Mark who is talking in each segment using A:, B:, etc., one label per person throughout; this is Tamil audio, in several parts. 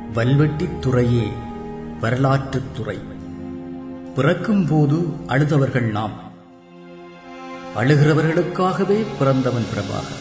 A: வல்வெட்டித் துறையே வரலாற்றுத் துறை பிறக்கும்போது அழுதவர்கள் நாம் அழுகிறவர்களுக்காகவே பிறந்தவன் பிரபாகர்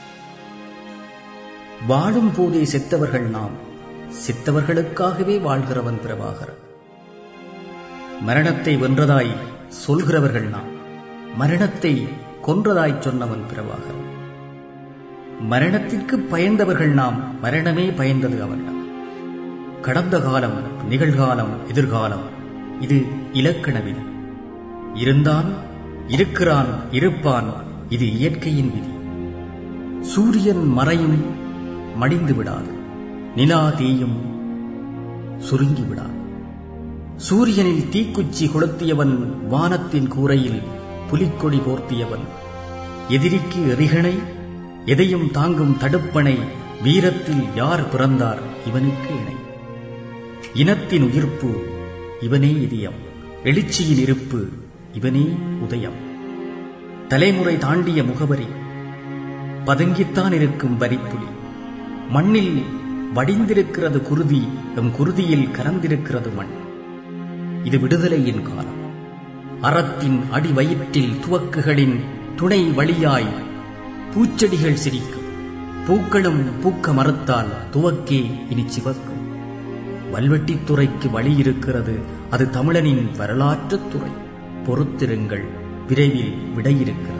A: வாழும் போதே செத்தவர்கள் நாம் செத்தவர்களுக்காகவே வாழ்கிறவன் பிரபாகர் மரணத்தை வென்றதாய் சொல்கிறவர்கள் நாம் மரணத்தை கொன்றதாய் சொன்னவன் பிரபாகர் மரணத்திற்கு பயந்தவர்கள் நாம் மரணமே பயந்தது அவனிடம் கடந்த காலம் நிகழ்காலம் எதிர்காலம் இது இலக்கண விதி இருந்தான் இருக்கிறான் இருப்பான் இது இயற்கையின் விதி சூரியன் மறையும் மடிந்து விடாது நிலா தீயும் சுருங்கி விடாது சூரியனில் தீக்குச்சி கொளுத்தியவன் வானத்தின் கூரையில் புலிக்கொடி போர்த்தியவன் எதிரிக்கு எறிகணை எதையும் தாங்கும் தடுப்பணை வீரத்தில் யார் பிறந்தார் இவனுக்கு இணை இனத்தின் உயிர்ப்பு இவனே இதயம் எழுச்சியின் இருப்பு இவனே உதயம் தலைமுறை தாண்டிய முகவரி பதுங்கித்தான் இருக்கும் வரிப்புலி மண்ணில் வடிந்திருக்கிறது குருதி எம் குருதியில் கலந்திருக்கிறது மண் இது விடுதலையின் காலம் அறத்தின் அடிவயிற்றில் துவக்குகளின் துணை வழியாய் பூச்செடிகள் சிரிக்கும் பூக்களும் பூக்க மறுத்தால் துவக்கே இனி சிவக்கும் வல்வெட்டித் துறைக்கு வழி இருக்கிறது அது தமிழனின் வரலாற்றுத் துறை பொறுத்திருங்கள் விரைவில் விடையிருக்கிறது